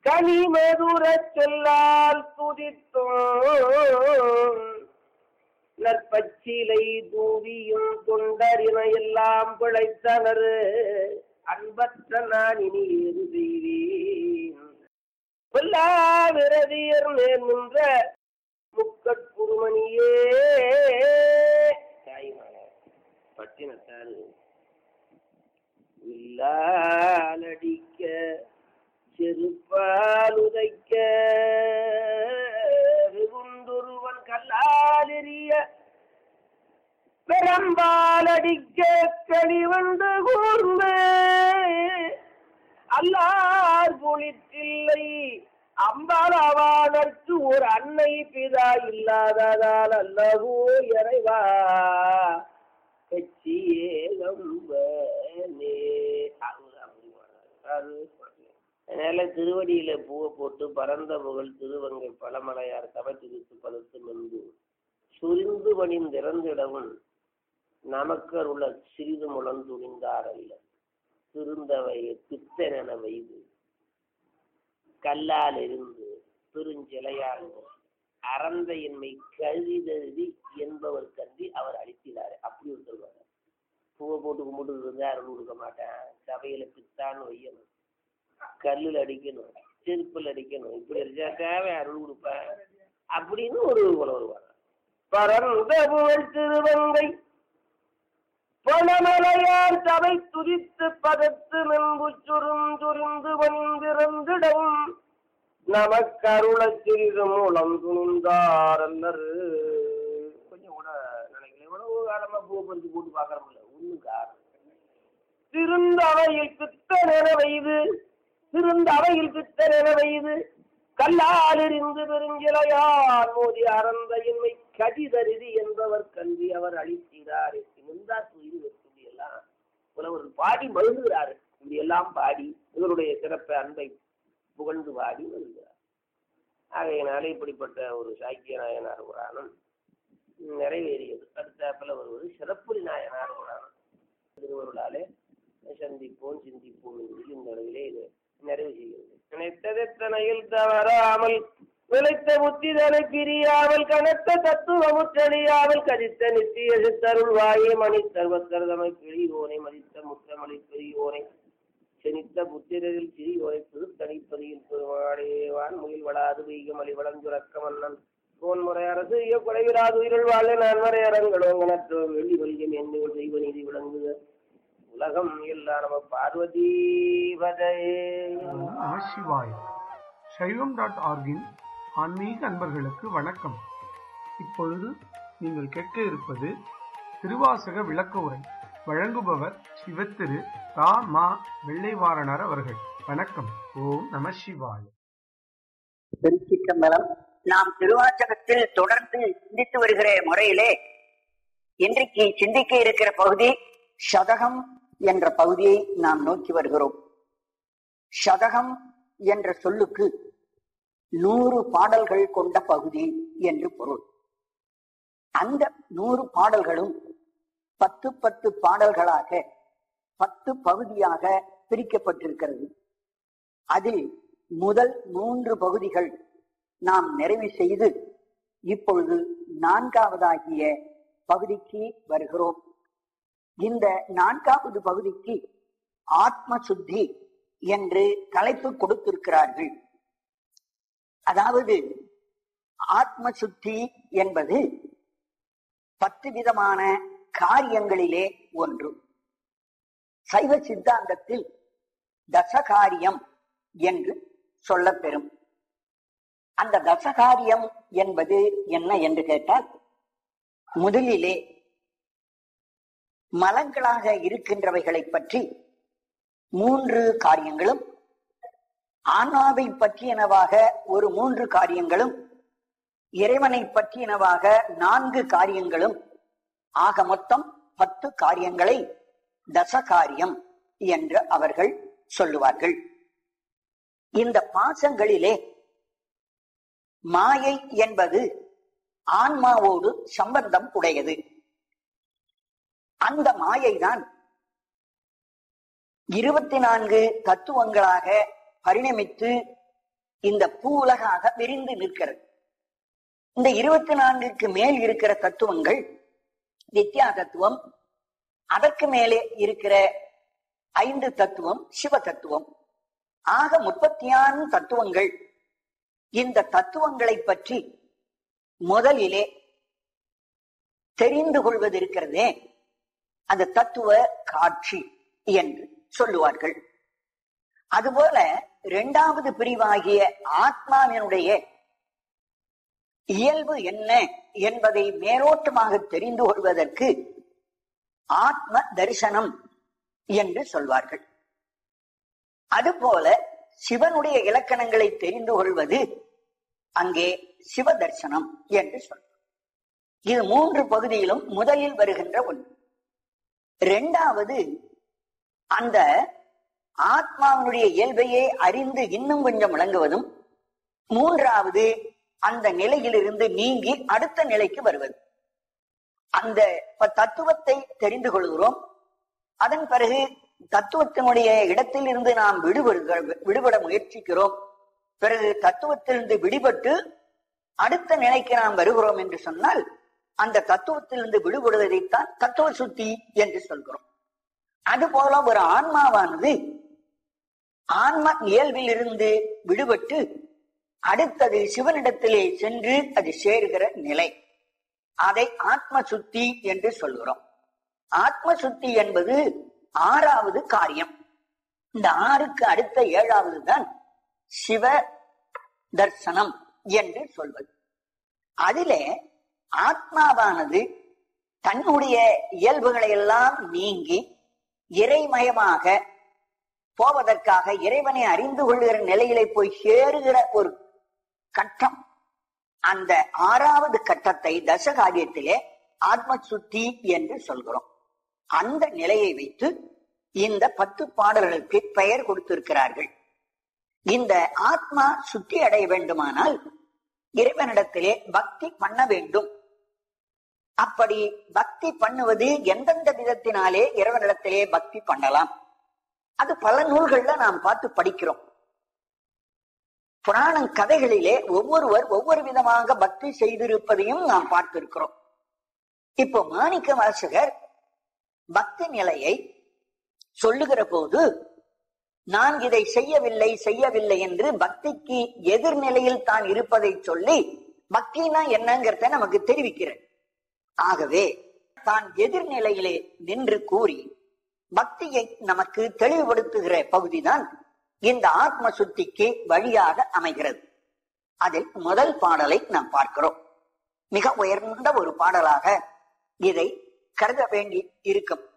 கனிமதுரச் சொல்லால் துதித்தோம் நற்பச்சிலை தூவியும் தொண்டரின எல்லாம் பிழைத்தனர் அன்பற்ற நான் இனி ஏது செய்வேன் கொல்லா விரதியர் நேர் நின்ற முக்கட்புருமணியே தாய்மானே பட்டினத்தால் வில்லாலடிக்க செருப்பால் உதைக்க வெகுண்டொருவன் கல்லால் எறிய பெரம்பால் அடிக்க கழிவண்டு கூர்ந்து அல்லார் பொழித்தில்லை அம்பாளவானற்கு ஒரு அன்னை பிதா இல்லாததால் அல்லவோ இறைவா கட்சியேகம்பனே அதனால திருவடியில பூவை போட்டு பரந்த புகழ் திருவங்கை பழமலையார் சபை திருத்து பதத்து நின்று சுரிந்து பணிந்திறந்திடவும் நமக்கருள சிறிது முழந்துணிந்தார் அல்ல திருந்தவை பித்தனென வைது கல்லால் இருந்து பெருஞ்சிலையால் அறந்தையின்மை கழுதெழுதி என்பவர் கருதி அவர் அழிக்கிறார் அப்படி ஒரு சொல்வார் பூவை போட்டு கும்பிட்டு இருந்தா அருள் கொடுக்க மாட்டேன் சபையில பித்தான்னு வையணும் கல்லுல அடிக்கணும் செருப்புல அடிக்கணும் இப்படி அடிச்சா தேவை அருள் கொடுப்பேன் அப்படின்னு ஒரு குலம் வருவாங்க பரந்த புகழ் திருவங்கை பணமலையார் சபை துதித்து பதத்து நன்பு சுரும் துரிந்து வந்திறந்திடவும் நமக்கருளச் சிறிது மூலம் துணிந்தாரல்லர் கொஞ்சம் கூட நினைக்கல இவ்வளவு காலமா பூ பறிச்சு போட்டு பாக்குறோம்ல ஒண்ணு காரணம் திருந்த அவையில் பித்த நிறவைது திருந்த அவையில் பித்த நிறவைது கல்லாலிருந்து பெருஞ்சிலையார் மோதி அறந்த இன்மை கடிதருதி என்பவர் கல்வி அவர் அளிக்கிறார் இருந்தா துயிர் வெற்றி எல்லாம் புலவர் பாடி மழுகிறார் இப்படி எல்லாம் பாடி இவருடைய சிறப்பை அன்பை புகழ்ந்து பாடி வருகிறார் ஆகையினாலே இப்படிப்பட்ட ஒரு சாக்கிய நாயனார் புராணம் நிறைவேறியது அடுத்தாப்பில் வருவது சிறப்புரி நாயனார் புராணம் திருவருளாலே சந்திப்போம் சிந்திப்போம் என்று இந்த அளவிலே இது நிறைவு செய்கிறது நினைத்ததெத்தனையில் தவறாமல் விளைத்த புத்திதனை பிரியாமல் கனத்த தத்துவமுற்றடியாமல் கதித்த நித்திய சித்தருள் வாயே மணி சர்வக்கரதமை பிழியோனை மதித்த முற்றமளி பெரியோனை செனித்த புத்திரரில் சிறியோனை திருத்தணிப்பதியில் பெருமாடேவான் முகில் வளாது வீகம் அலி வளஞ்சுரக்க மன்னன் கோன்முறை அரசு குறைவிலாது உயிரில் வாழ நான் வரை அரங்களோ கனற்றோ வெள்ளி வலிகம் என்று தெய்வ நீதி விளங்குக உலகம் எல்லா நம பார்வதி பதையே நம சிவாய் சைவம் டாட் ஆர்கின் ஆன்மீக அன்பர்களுக்கு வணக்கம் இப்பொழுது நீங்கள் கேட்க இருப்பது திருவாசக விளக்க உரை வழங்குபவர் சிவத்திரு ரா மா வெள்ளைவாரணர் அவர்கள் வணக்கம் ஓம் நம சிவாய் திருச்சிற்றம்பலம் நாம் திருவாச்சகத்தில் தொடர்ந்து சிந்தித்து வருகிற முறையிலே இன்றைக்கு சிந்திக்க இருக்கிற பகுதி சதகம் என்ற பகுதியை நாம் நோக்கி வருகிறோம் சதகம் என்ற சொல்லுக்கு நூறு பாடல்கள் கொண்ட பகுதி என்று பொருள் அந்த நூறு பாடல்களும் பத்து பத்து பாடல்களாக பத்து பகுதியாக பிரிக்கப்பட்டிருக்கிறது அதில் முதல் மூன்று பகுதிகள் நாம் நிறைவு செய்து இப்பொழுது நான்காவதாகிய பகுதிக்கு வருகிறோம் இந்த நான்காவது பகுதிக்கு ஆத்ம சுத்தி என்று தலைப்பு கொடுத்திருக்கிறார்கள் அதாவது ஆத்ம சுத்தி என்பது பத்து விதமான காரியங்களிலே ஒன்று சைவ சித்தாந்தத்தில் தசகாரியம் என்று சொல்லப்பெறும் அந்த தசகாரியம் என்பது என்ன என்று கேட்டால் முதலிலே மலங்களாக இருக்கின்றவைகளை பற்றி மூன்று காரியங்களும் ஆன்மாவை பற்றியனவாக ஒரு மூன்று காரியங்களும் இறைவனை பற்றியனவாக நான்கு காரியங்களும் ஆக மொத்தம் பத்து காரியங்களை தசகாரியம் என்று அவர்கள் சொல்லுவார்கள் இந்த பாசங்களிலே மாயை என்பது ஆன்மாவோடு சம்பந்தம் உடையது அந்த மாயைதான் இருபத்தி நான்கு தத்துவங்களாக பரிணமித்து இந்த பூவுலகாக விரிந்து நிற்கிறது இந்த இருபத்தி நான்குக்கு மேல் இருக்கிற தத்துவங்கள் வித்யா தத்துவம் அதற்கு மேலே இருக்கிற ஐந்து தத்துவம் சிவ தத்துவம் ஆக முப்பத்தி ஆறு தத்துவங்கள் இந்த தத்துவங்களை பற்றி முதலிலே தெரிந்து கொள்வது இருக்கிறதே அந்த தத்துவ காட்சி என்று சொல்லுவார்கள் அதுபோல இரண்டாவது பிரிவாகிய ஆத்மாவினுடைய இயல்பு என்ன என்பதை மேலோட்டமாக தெரிந்து கொள்வதற்கு ஆத்ம தரிசனம் என்று சொல்வார்கள் அதுபோல சிவனுடைய இலக்கணங்களை தெரிந்து கொள்வது அங்கே சிவ தரிசனம் என்று சொல்வார் இது மூன்று பகுதியிலும் முதலில் வருகின்ற ஒன்று இரண்டாவது அந்த ஆத்மாவினுடைய இயல்பையே அறிந்து இன்னும் கொஞ்சம் விளங்குவதும் மூன்றாவது அந்த நிலையிலிருந்து நீங்கி அடுத்த நிலைக்கு வருவது அந்த தத்துவத்தை தெரிந்து கொள்கிறோம் அதன் பிறகு தத்துவத்தினுடைய இடத்தில் இருந்து நாம் விடுபடுக விடுபட முயற்சிக்கிறோம் பிறகு தத்துவத்திலிருந்து விடுபட்டு அடுத்த நிலைக்கு நாம் வருகிறோம் என்று சொன்னால் அந்த தத்துவத்திலிருந்து விடுபடுவதைத்தான் தத்துவ சுத்தி என்று சொல்கிறோம் அதுபோல ஒரு ஆன்மாவானது ஆன்ம இயல்பில் இருந்து விடுபட்டு அடுத்தது சிவனிடத்திலே சென்று அது சேர்கிற நிலை அதை ஆத்ம சுத்தி என்று சொல்கிறோம் ஆத்ம சுத்தி என்பது ஆறாவது காரியம் இந்த ஆறுக்கு அடுத்த ஏழாவது தான் சிவ தர்சனம் என்று சொல்வது அதிலே ஆத்மாவானது தன்னுடைய இயல்புகளை எல்லாம் நீங்கி இறைமயமாக போவதற்காக இறைவனை அறிந்து கொள்ளுகிற நிலையிலே போய் சேருகிற ஒரு கட்டம் அந்த ஆறாவது கட்டத்தை தசகாரியத்திலே ஆத்ம சுத்தி என்று சொல்கிறோம் அந்த நிலையை வைத்து இந்த பத்து பாடல்களுக்கு பெயர் கொடுத்திருக்கிறார்கள் இந்த ஆத்மா சுத்தி அடைய வேண்டுமானால் இறைவனிடத்திலே பக்தி பண்ண வேண்டும் அப்படி பக்தி பண்ணுவது எந்தெந்த விதத்தினாலே இறைவனிடத்திலே பக்தி பண்ணலாம் அது பல நூல்கள்ல நாம் பார்த்து படிக்கிறோம் புராணம் கதைகளிலே ஒவ்வொருவர் ஒவ்வொரு விதமாக பக்தி செய்திருப்பதையும் நாம் பார்த்திருக்கிறோம் இப்போ மாணிக்க வாசகர் பக்தி நிலையை சொல்லுகிற போது நான் இதை செய்யவில்லை செய்யவில்லை என்று பக்திக்கு எதிர்நிலையில் தான் இருப்பதை சொல்லி பக்தினா என்னங்கிறத நமக்கு தெரிவிக்கிறார் ஆகவே தான் எதிர்நிலையிலே நின்று கூறி பக்தியை நமக்கு தெளிவுபடுத்துகிற பகுதிதான் இந்த ஆத்ம சுத்திக்கு வழியாக அமைகிறது அதில் முதல் பாடலை நாம் பார்க்கிறோம் மிக உயர்ந்த ஒரு பாடலாக இதை கருத வேண்டி இருக்கும்